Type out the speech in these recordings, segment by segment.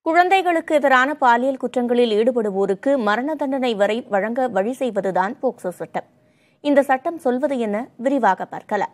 குழந்தைகளுக்கு எதிரான பாலியல் குற்றங்களில் ஈடுபடுவோருக்கு மரண தண்டனை வரை வழங்க வழி செய்வதுதான் போக்சோ சட்டம் இந்த சட்டம் சொல்வது என்ன விரிவாக பார்க்கலாம்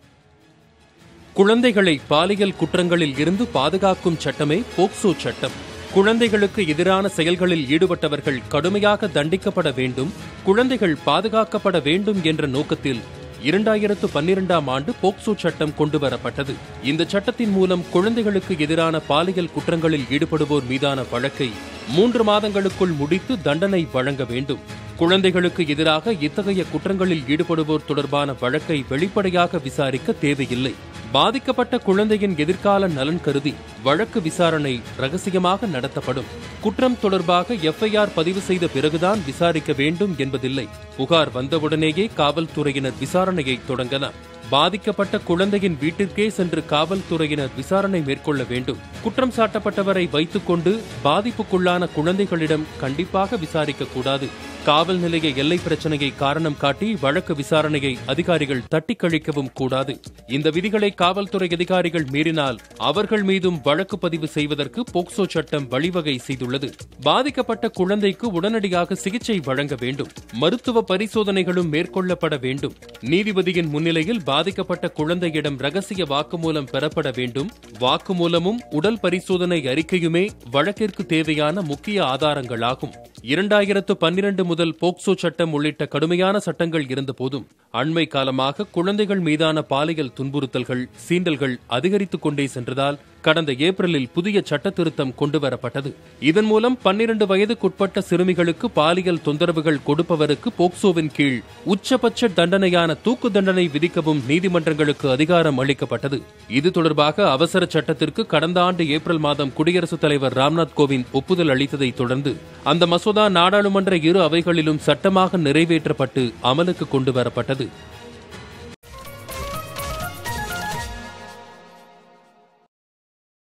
குழந்தைகளை பாலியல் குற்றங்களில் இருந்து பாதுகாக்கும் சட்டமே போக்சோ சட்டம் குழந்தைகளுக்கு எதிரான செயல்களில் ஈடுபட்டவர்கள் கடுமையாக தண்டிக்கப்பட வேண்டும் குழந்தைகள் பாதுகாக்கப்பட வேண்டும் என்ற நோக்கத்தில் இரண்டாயிரத்து பன்னிரெண்டாம் ஆண்டு போக்சோ சட்டம் கொண்டுவரப்பட்டது இந்த சட்டத்தின் மூலம் குழந்தைகளுக்கு எதிரான பாலியல் குற்றங்களில் ஈடுபடுவோர் மீதான வழக்கை மூன்று மாதங்களுக்குள் முடித்து தண்டனை வழங்க வேண்டும் குழந்தைகளுக்கு எதிராக இத்தகைய குற்றங்களில் ஈடுபடுவோர் தொடர்பான வழக்கை வெளிப்படையாக விசாரிக்க தேவையில்லை பாதிக்கப்பட்ட குழந்தையின் எதிர்கால நலன் கருதி வழக்கு விசாரணை ரகசியமாக நடத்தப்படும் குற்றம் தொடர்பாக எஃப்ஐஆர் பதிவு செய்த பிறகுதான் விசாரிக்க வேண்டும் என்பதில்லை புகார் வந்தவுடனேயே காவல்துறையினர் விசாரணையை தொடங்கலாம் பாதிக்கப்பட்ட குழந்தையின் வீட்டிற்கே சென்று காவல்துறையினர் விசாரணை மேற்கொள்ள வேண்டும் குற்றம் சாட்டப்பட்டவரை வைத்துக்கொண்டு பாதிப்புக்குள்ளான குழந்தைகளிடம் கண்டிப்பாக விசாரிக்க கூடாது காவல் நிலைய எல்லை பிரச்சனையை காரணம் காட்டி வழக்கு விசாரணையை அதிகாரிகள் தட்டி கழிக்கவும் கூடாது இந்த விதிகளை காவல்துறை அதிகாரிகள் மீறினால் அவர்கள் மீதும் வழக்கு பதிவு செய்வதற்கு போக்சோ சட்டம் வழிவகை செய்துள்ளது பாதிக்கப்பட்ட குழந்தைக்கு உடனடியாக சிகிச்சை வழங்க வேண்டும் மருத்துவ பரிசோதனைகளும் மேற்கொள்ளப்பட வேண்டும் நீதிபதியின் முன்னிலையில் பாதிக்கப்பட்ட குழந்தையிடம் ரகசிய வாக்குமூலம் பெறப்பட வேண்டும் வாக்குமூலமும் உடல் பரிசோதனை அறிக்கையுமே வழக்கிற்கு தேவையான முக்கிய ஆதாரங்களாகும் இரண்டாயிரத்து பன்னிரண்டு முதல் போக்சோ சட்டம் உள்ளிட்ட கடுமையான சட்டங்கள் இருந்தபோதும் அண்மை காலமாக குழந்தைகள் மீதான பாலியல் துன்புறுத்தல்கள் சீண்டல்கள் அதிகரித்துக் கொண்டே சென்றதால் கடந்த ஏப்ரலில் புதிய சட்ட திருத்தம் கொண்டுவரப்பட்டது இதன் மூலம் பன்னிரண்டு வயதுக்குட்பட்ட சிறுமிகளுக்கு பாலியல் தொந்தரவுகள் கொடுப்பவருக்கு போக்சோவின் கீழ் உச்சபட்ச தண்டனையான தூக்கு தண்டனை விதிக்கவும் நீதிமன்றங்களுக்கு அதிகாரம் அளிக்கப்பட்டது இது தொடர்பாக அவசர சட்டத்திற்கு கடந்த ஆண்டு ஏப்ரல் மாதம் குடியரசுத் தலைவர் ராம்நாத் கோவிந்த் ஒப்புதல் அளித்ததை தொடர்ந்து அந்த மசோதா நாடாளுமன்ற இரு அவைகளிலும் சட்டமாக நிறைவேற்றப்பட்டு அமலுக்கு கொண்டு வரப்பட்டது